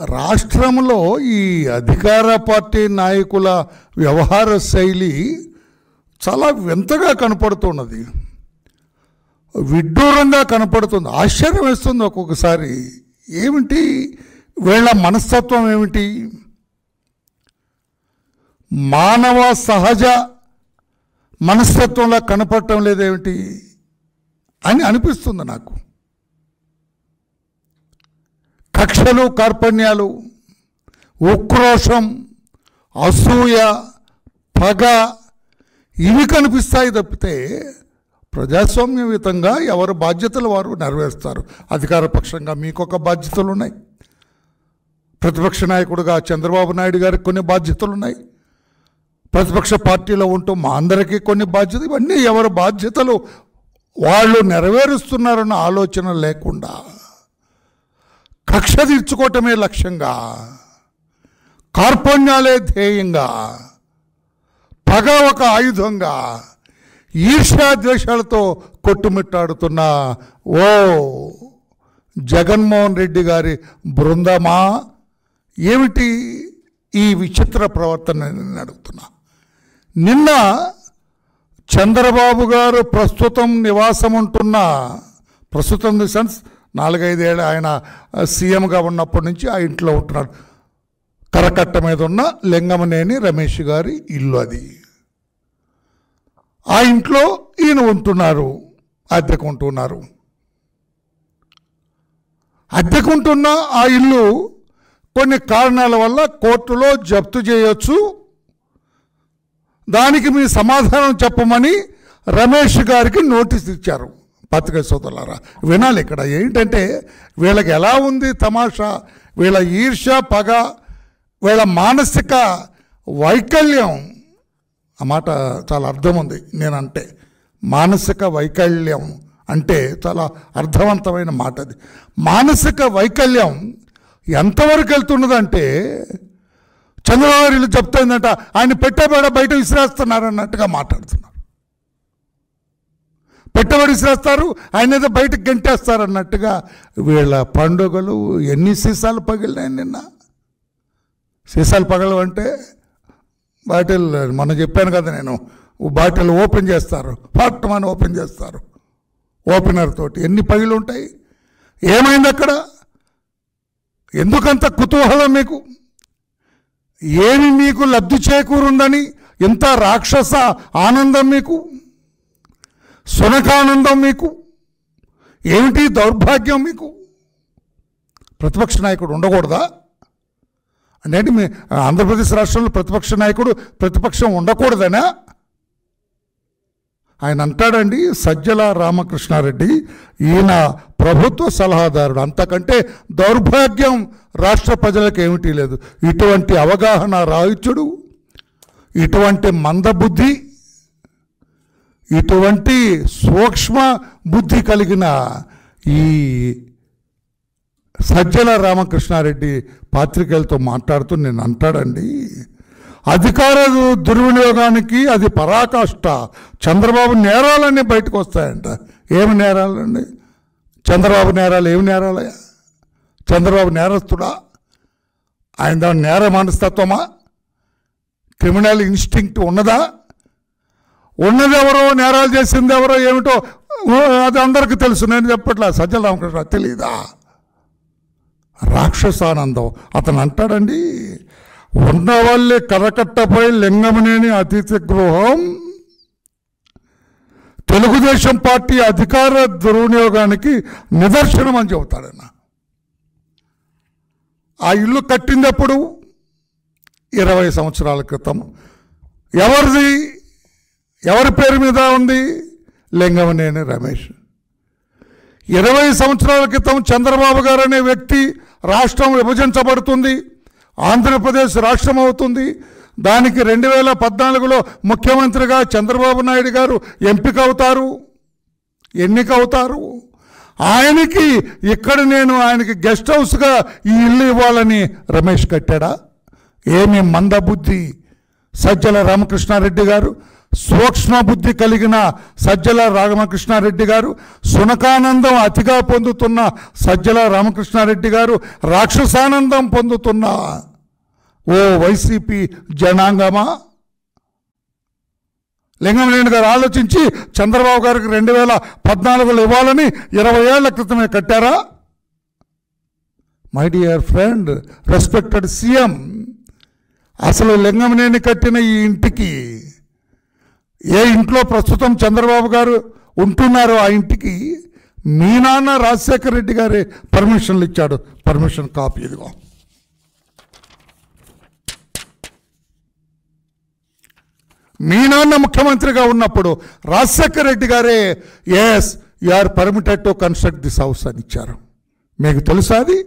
రాష్ట్రంలో ఈ అధికార పార్టీ నాయకుల వ్యవహార శైలి చాలా వింతగా కనపడుతున్నది విడ్డూరంగా కనపడుతుంది ఆశ్చర్యం వేస్తుంది ఒక్కొక్కసారి ఏమిటి వీళ్ళ మనస్తత్వం ఏమిటి మానవ సహజ మనస్తత్వంలా కనపడటం లేదేమిటి అని అనిపిస్తుంది నాకు కక్షలు కార్పణ్యాలు ఉక్రోషం అసూయ పగ ఇవి కనిపిస్తాయి తప్పితే ప్రజాస్వామ్యయుతంగా ఎవరు బాధ్యతలు వారు నెరవేరుస్తారు అధికార పక్షంగా మీకు ఒక బాధ్యతలు ఉన్నాయి ప్రతిపక్ష నాయకుడిగా చంద్రబాబు నాయుడు గారికి కొన్ని బాధ్యతలు ఉన్నాయి ప్రతిపక్ష పార్టీలో ఉంటూ మా అందరికీ కొన్ని బాధ్యతలు ఇవన్నీ ఎవరి బాధ్యతలు వాళ్ళు నెరవేరుస్తున్నారన్న ఆలోచన లేకుండా కక్ష తీర్చుకోవటమే లక్ష్యంగా కార్పణ్యాలే ధ్యేయంగా పగ ఒక ఆయుధంగా ఈర్ష్యా ద్వేషాలతో కొట్టుమిట్టాడుతున్న ఓ జగన్మోహన్ రెడ్డి గారి బృందమా ఏమిటి ఈ విచిత్ర ప్రవర్తన నేను అడుగుతున్నా నిన్న చంద్రబాబు గారు ప్రస్తుతం నివాసం ఉంటున్న ప్రస్తుతం ది సెన్స్ నాలుగైదేళ్ళు ఆయన సీఎంగా ఉన్నప్పటి నుంచి ఆ ఇంట్లో ఉంటున్నాడు కరకట్ట మీద ఉన్న లింగమనేని రమేష్ గారి ఇల్లు అది ఆ ఇంట్లో ఈయన ఉంటున్నారు అద్దెకుంటున్నారు అద్దెకుంటున్న ఆ ఇల్లు కొన్ని కారణాల వల్ల కోర్టులో జప్తు చేయొచ్చు దానికి మీ సమాధానం చెప్పమని రమేష్ గారికి నోటీస్ ఇచ్చారు పత్రిక సోదరులారా వినాలి ఇక్కడ ఏంటంటే వీళ్ళకి ఎలా ఉంది తమాషా వీళ్ళ ఈర్ష్య పగ వీళ్ళ మానసిక వైకల్యం ఆ మాట చాలా అర్థం ఉంది నేనంటే మానసిక వైకల్యం అంటే చాలా అర్థవంతమైన మాట అది మానసిక వైకల్యం ఎంతవరకు వెళ్తున్నదంటే చంద్రబాబు వీళ్ళు చెప్తుందంట ఆయన పెట్టబడ బయట విసిరేస్తున్నారు అన్నట్టుగా మాట్లాడుతున్నారు పెట్టబడి విసిరేస్తారు ఆయన ఏదో బయటకు గెంటేస్తారు అన్నట్టుగా వీళ్ళ పండుగలు ఎన్ని సీసాలు పగిలినాయి నిన్న సీసాలు పగలవు అంటే బాటిల్ మొన్న చెప్పాను కదా నేను బాటిల్ ఓపెన్ చేస్తారు ఫట్ అని ఓపెన్ చేస్తారు ఓపెనర్ తోటి ఎన్ని పగిలి ఉంటాయి ఏమైంది అక్కడ ఎందుకంత కుతూహలం మీకు ఏమి మీకు లబ్ధి చేకూరుందని ఇంత రాక్షస ఆనందం మీకు సునకానందం మీకు ఏమిటి దౌర్భాగ్యం మీకు ప్రతిపక్ష నాయకుడు ఉండకూడదా అంటే ఏంటి మీ ఆంధ్రప్రదేశ్ రాష్ట్రంలో ప్రతిపక్ష నాయకుడు ప్రతిపక్షం ఉండకూడదనా ఆయన అంటాడండి సజ్జల రామకృష్ణారెడ్డి ఈయన ప్రభుత్వ సలహాదారుడు అంతకంటే దౌర్భాగ్యం రాష్ట్ర ప్రజలకు ఏమిటి లేదు ఇటువంటి అవగాహన రాహిత్యుడు ఇటువంటి మందబుద్ధి ఇటువంటి సూక్ష్మ బుద్ధి కలిగిన ఈ సజ్జల రామకృష్ణారెడ్డి పాత్రికేయులతో మాట్లాడుతూ నేను అంటాడండి అధికార దు- దుర్వినియోగానికి అది పరాకాష్ట చంద్రబాబు నేరాలన్నీ బయటకు వస్తాయంట ఏమి నేరాలండి చంద్రబాబు నేరాలు ఏమి నేరాలయ్యా చంద్రబాబు నేరస్తుడా ఆయన దాని నేర మనస్తత్వమా క్రిమినల్ ఇన్స్టింక్ట్ ఉన్నదా ఉన్నదెవరో నేరాలు చేసింది ఎవరో ఏమిటో ఓ, అది అందరికీ తెలుసు నేను చెప్పట్లా సజ్జల రామకృష్ణ తెలీదా రాక్షసానందం అతను అంటాడండి ఉండవల్లి కరకట్టపై లింగమనేని అతిథి గృహం తెలుగుదేశం పార్టీ అధికార దుర్వినియోగానికి నిదర్శనం అని చెబుతాడన్న ఆ ఇల్లు కట్టింది ఎప్పుడు ఇరవై సంవత్సరాల క్రితం ఎవరిది ఎవరి పేరు మీద ఉంది లింగమనేని రమేష్ ఇరవై సంవత్సరాల క్రితం చంద్రబాబు గారు అనే వ్యక్తి రాష్ట్రం విభజించబడుతుంది ఆంధ్రప్రదేశ్ రాష్ట్రం అవుతుంది దానికి రెండు వేల పద్నాలుగులో ముఖ్యమంత్రిగా చంద్రబాబు నాయుడు గారు ఎంపిక అవుతారు ఎన్నిక అవుతారు ఆయనకి ఇక్కడ నేను ఆయనకి గెస్ట్ హౌస్గా ఈ ఇల్లు ఇవ్వాలని రమేష్ కట్టాడా ఏమి మందబుద్ధి సజ్జల రామకృష్ణారెడ్డి గారు సూక్ష్మ బుద్ధి కలిగిన సజ్జల రామకృష్ణారెడ్డి గారు సునకానందం అతిగా పొందుతున్న సజ్జల రామకృష్ణారెడ్డి గారు రాక్షసానందం పొందుతున్న ఓ వైసీపీ జనాంగమా లింగమనేని గారు ఆలోచించి చంద్రబాబు గారికి రెండు వేల పద్నాలుగులో ఇవ్వాలని ఇరవై ఏళ్ల క్రితమే కట్టారా my dear friend respected CM అసలు లింగమనేని కట్టిన ఈ ఇంటికి ఏ ఇంట్లో ప్రస్తుతం చంద్రబాబు గారు ఉంటున్నారో ఆ ఇంటికి మీ నాన్న రాజశేఖర రెడ్డి గారే పర్మిషన్లు ఇచ్చాడు పర్మిషన్ కాపీ ఇదిగో మీ నాన్న ముఖ్యమంత్రిగా ఉన్నప్పుడు రాజశేఖర రెడ్డి గారే S U R permitted to construct this house అని ఇచ్చారు మీకు తెలుసా అది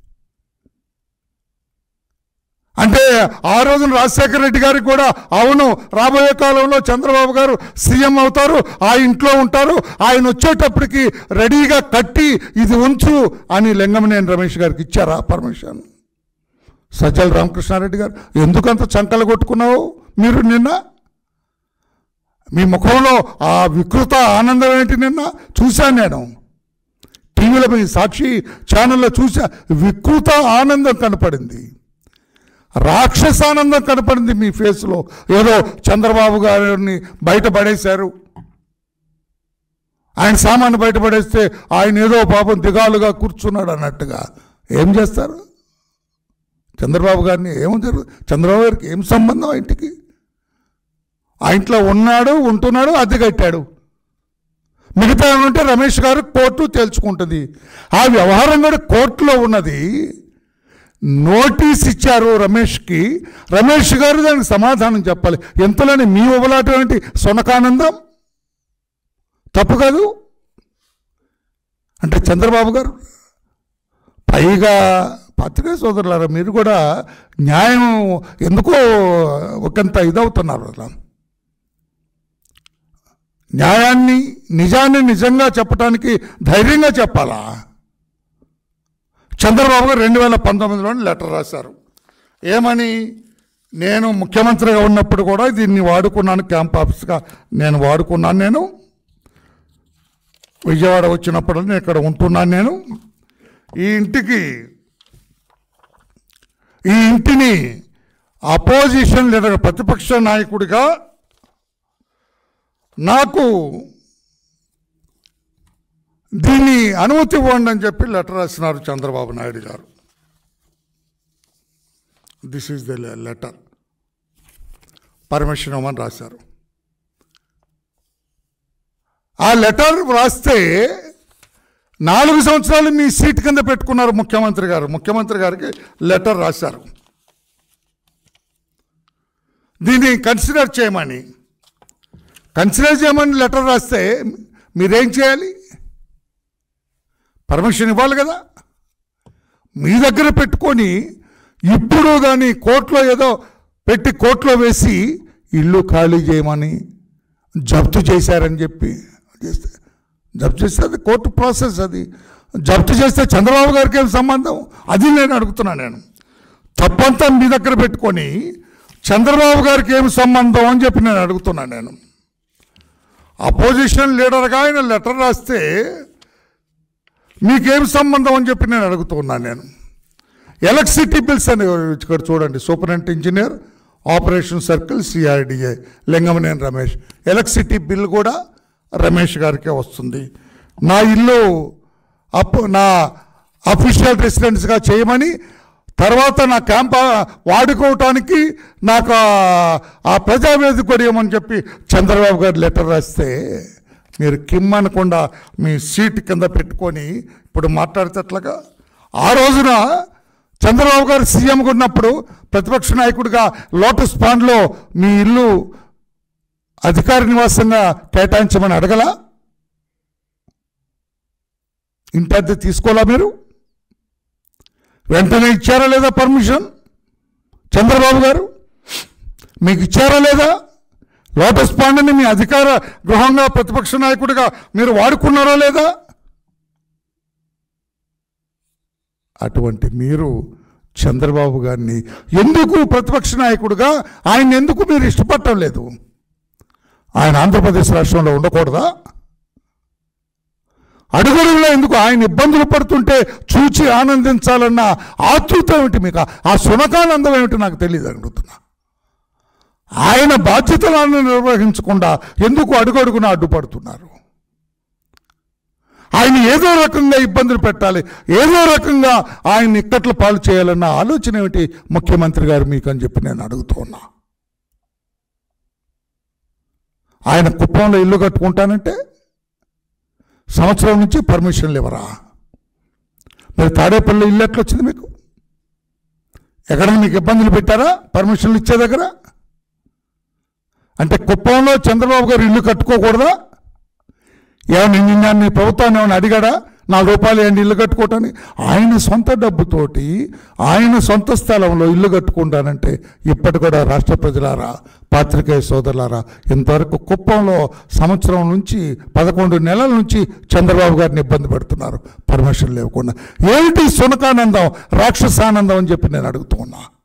అంటే ఆ రోజున రాజశేఖర రెడ్డి గారికి కూడా అవును రాబోయే కాలంలో చంద్రబాబు గారు సీఎం అవుతారు ఆ ఇంట్లో ఉంటారు ఆయన వచ్చేటప్పటికి రెడీగా కట్టి ఇది ఉంచు అని లింగమనేని రమేష్ గారికి ఇచ్చారా పర్మిషన్ సజ్జల రామకృష్ణారెడ్డి గారు ఎందుకంత చంకలు కొట్టుకున్నావు మీరు నిన్న మీ ముఖంలో ఆ వికృత ఆనందం ఏంటి నిన్న చూశాను నేను టీవీలో మీ సాక్షి ఛానల్లో చూసా వికృత ఆనందం కనపడింది రాక్షసానందం కనపడింది మీ ఫేస్లో ఏదో చంద్రబాబు గారిని బయట పడేశారు ఆయన సామాను బయట పడేస్తే ఆయన ఏదో పాపం దిగాలుగా కూర్చున్నాడు అన్నట్టుగా ఏం చేస్తారు చంద్రబాబు గారిని ఏమో జరుగు చంద్రబాబు గారికి ఏం సంబంధం ఆ ఇంటికి ఆ ఇంట్లో ఉన్నాడు ఉంటున్నాడు అద్దె కట్టాడు మిగతా ఏమంటే రమేష్ గారు కోర్టు తేల్చుకుంటుంది ఆ వ్యవహారం కూడా కోర్టులో ఉన్నది నోటీస్ ఇచ్చారు రమేష్కి రమేష్ గారు దానికి సమాధానం చెప్పాలి ఎంతలోని మీ ఉబలాటం ఏంటి సొనకానందం తప్పు కాదు అంటే చంద్రబాబు గారు పైగా పత్రికా సోదరులారా మీరు కూడా న్యాయం ఎందుకో ఒకంత ఇదవుతున్నారు అలా న్యాయాన్ని నిజాన్ని నిజంగా చెప్పడానికి ధైర్యంగా చెప్పాలా చంద్రబాబు గారు రెండు వేల పంతొమ్మిదిలోని లెటర్ రాశారు ఏమని నేను ముఖ్యమంత్రిగా ఉన్నప్పుడు కూడా దీన్ని వాడుకున్నాను క్యాంప్ ఆఫీస్గా నేను వాడుకున్నాను నేను విజయవాడ వచ్చినప్పుడు నేను ఇక్కడ ఉంటున్నాను నేను ఈ ఇంటికి ఈ ఇంటిని అపోజిషన్ లీడర్ ప్రతిపక్ష నాయకుడిగా నాకు దీన్ని అనుమతి ఇవ్వండి అని చెప్పి లెటర్ రాసినారు చంద్రబాబు నాయుడు గారు this is the letter permission ఇవ్వమని రాశారు ఆ లెటర్ రాస్తే నాలుగు సంవత్సరాలు మీ సీట్ కింద పెట్టుకున్నారు ముఖ్యమంత్రి గారు ముఖ్యమంత్రి గారికి లెటర్ రాశారు దీన్ని కన్సిడర్ చేయమని కన్సిడర్ చేయమని లెటర్ రాస్తే మీరేం చేయాలి పర్మిషన్ ఇవ్వాలి కదా మీ దగ్గర పెట్టుకొని ఇప్పుడు దాన్ని కోర్టులో ఏదో పెట్టి కోర్టులో వేసి ఇల్లు ఖాళీ చేయమని జప్తు చేశారని చెప్పి చేస్తే జప్తు చేస్తే అది కోర్టు ప్రాసెస్ అది జప్తు చేస్తే చంద్రబాబు గారికి ఏం సంబంధం అది నేను అడుగుతున్నా నేను తప్పంతా మీ దగ్గర పెట్టుకొని చంద్రబాబు గారికి ఏం సంబంధం అని చెప్పి నేను అడుగుతున్నాను నేను అపోజిషన్ లీడర్గా ఆయన లెటర్ రాస్తే మీకేం సంబంధం అని చెప్పి నేను అడుగుతున్నాను నేను ఎలక్ట్రిసిటీ బిల్స్ అని ఇక్కడ చూడండి superintendent engineer operation circle CRDA Lingamaneni Ramesh electricity bill కూడా రమేష్ గారికే వస్తుంది నా ఇల్లు అప్ నా అఫీషియల్ రెసిడెన్స్గా చేయమని తర్వాత నా క్యాంప్ వాడుకోవటానికి నాకు ఆ- ఆ ప్రజావేదిక కూడా ఇవ్వమని చెప్పి చంద్రబాబు గారు లెటర్ రాస్తే మీరు కిమ్ అనకుండా మీ సీట్ కింద పెట్టుకొని ఇప్పుడు మాట్లాడేటట్లుగా ఆ రోజున చంద్రబాబు గారు సీఎంగా ఉన్నప్పుడు ప్రతిపక్ష నాయకుడిగా లోటస్ పాండ్లో మీ ఇల్లు అధికార నివాసంగా కేటాయించమని అడగలా ఇంటి అద్దె తీసుకోవాలా మీరు వెంటనే ఇచ్చారా లేదా పర్మిషన్ చంద్రబాబు గారు మీకు ఇచ్చారా లేదా లోటస్ పాండ్ని మీ అధికార గృహంగా ప్రతిపక్ష నాయకుడిగా మీరు వాడుకున్నారా లేదా అటువంటి మీరు చంద్రబాబు గారిని ఎందుకు ప్రతిపక్ష నాయకుడిగా ఆయన ఎందుకు మీరు ఇష్టపడటం లేదు ఆయన ఆంధ్రప్రదేశ్ రాష్ట్రంలో ఉండకూడదా అడుగడుగులో ఎందుకు ఆయన ఇబ్బందులు పడుతుంటే చూచి ఆనందించాలన్న ఆతృత ఏమిటి మీకు ఆ సునకానందం ఏమిటి నాకు తెలియదు అడుగుతున్నా ఆయన బాధ్యతలను నిర్వహించకుండా ఎందుకు అడుగడుగున అడ్డుపడుతున్నారు ఆయన ఏదో రకంగా ఇబ్బందులు పెట్టాలి ఏదో రకంగా ఆయన ఇక్కట్లు పాలు చేయాలన్న ఆలోచన ఏమిటి ముఖ్యమంత్రి గారు మీకు అని చెప్పి నేను అడుగుతూ ఉన్నా ఆయన కుప్పంలో ఇల్లు కట్టుకుంటానంటే సంవత్సరం నుంచి పర్మిషన్లు ఇవ్వరా మరి తాడేపల్లి ఇల్లు ఎట్లా వచ్చింది మీకు ఎక్కడైనా మీకు ఇబ్బందులు పెట్టారా పర్మిషన్లు ఇచ్చే దగ్గర అంటే కుప్పంలో చంద్రబాబు గారు ఇల్లు కట్టుకోకూడదా ఏమన్నా నిన్న నీ ప్రభుత్వాన్ని ఏమైనా అడిగాడా నాలుగు రూపాయలు ఏంటి ఇల్లు కట్టుకోవటానికి ఆయన సొంత డబ్బుతోటి ఆయన సొంత స్థలంలో ఇల్లు కట్టుకుంటానంటే ఇప్పటి కూడా రాష్ట్ర ప్రజలారా పాత్రికేయ సోదరులారా ఇంతవరకు కుప్పంలో సంవత్సరం నుంచి పదకొండు నెలల నుంచి చంద్రబాబు గారిని ఇబ్బంది పెడుతున్నారు పర్మిషన్ లేకుండా ఏమిటి సునకానందం రాక్షసానందం అని చెప్పి నేను అడుగుతూ ఉన్నా